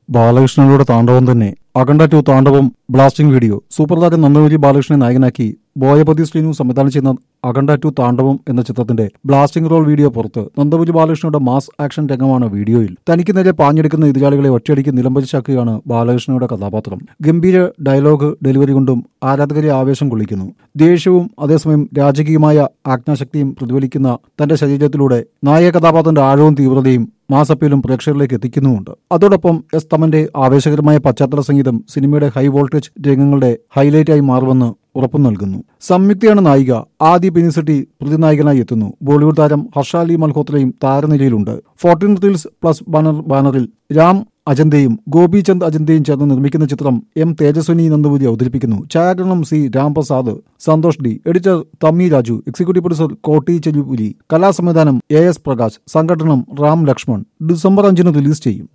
ബാലകൃഷ്ണയുടെ താണ്ഡവം തന്നെ അഖണ്ഡ ടു താണ്ഡവം ബ്ലാസ്റ്റിംഗ് വീഡിയോ സൂപ്പർ താരം നന്ദമുരി ബാലകൃഷ്ണനെ നായകനാക്കി ബോയപതി ശ്രീനു സംവിധാനം ചെയ്യുന്ന അഖണ്ഡ ടു താണ്ഡവം എന്ന ചിത്രത്തിന്റെ ബ്ലാസ്റ്റിംഗ് റോൾ വീഡിയോ പുറത്ത് നന്ദമുരി ബാലകൃഷ്ണയുടെ മാസ് ആക്ഷൻ രംഗമാണ് വീഡിയോയിൽ തനിക്ക് നേരെ പാഞ്ഞെടുക്കുന്ന എതിരാളികളെ ഒറ്റയടിക്ക് നിലംപരിച്ചാക്കുകയാണ് ബാലകൃഷ്ണയുടെ കഥാപാത്രം ഗംഭീര ഡയലോഗ് ഡെലിവറി കൊണ്ടും ആരാധകരെ ആവേശം കൊള്ളിക്കുന്നു ദേഷ്യവും അതേസമയം രാജകീയമായ ആജ്ഞാശക്തിയും പ്രതിഫലിക്കുന്ന തന്റെ ശരീരത്തിലൂടെ നായക കഥാപാത്രത്തിന്റെ ആഴവും തീവ്രതയും മാസപ്പയിലും പ്രേക്ഷകരിലേക്ക് എത്തിക്കുന്നുമുണ്ട് അതോടൊപ്പം എസ് തമന്റെ ആവേശകരമായ പശ്ചാത്തല സംഗീതം സിനിമയുടെ ഹൈ വോൾട്ടേജ് രംഗങ്ങളുടെ ഹൈലൈറ്റായി മാറുമെന്ന് ഉറപ്പു നൽകുന്നു സംയുക്തയാണ് നായിക ആദി പിനിസെട്ടി പ്രതിനായകനായി എത്തുന്നു ബോളിവുഡ് താരം ഹർഷാലി മൽഹോത്രയും താരനിരയിലുണ്ട് ഫോർട്ടീൻ റീൽസ് പ്ലസ് ബാനർ ബാനറിൽ രാം അജന്തയും ഗോപിചന്ദ് അജന്തയും ചേർന്ന് നിർമ്മിക്കുന്ന ചിത്രം എം തേജസ്വിനി നന്ദപുരി അവതരിപ്പിക്കുന്നു ഛായാഗ്രഹണം C Ramprasad Santhosh D editor Thammi Raju executive producer Koti Chellupuri കലാസംവിധാനം എ എസ് പ്രകാശ് സംഘടനം റാം ലക്ഷ്മൺ ഡിസംബർ അഞ്ചിന് റിലീസ് ചെയ്യും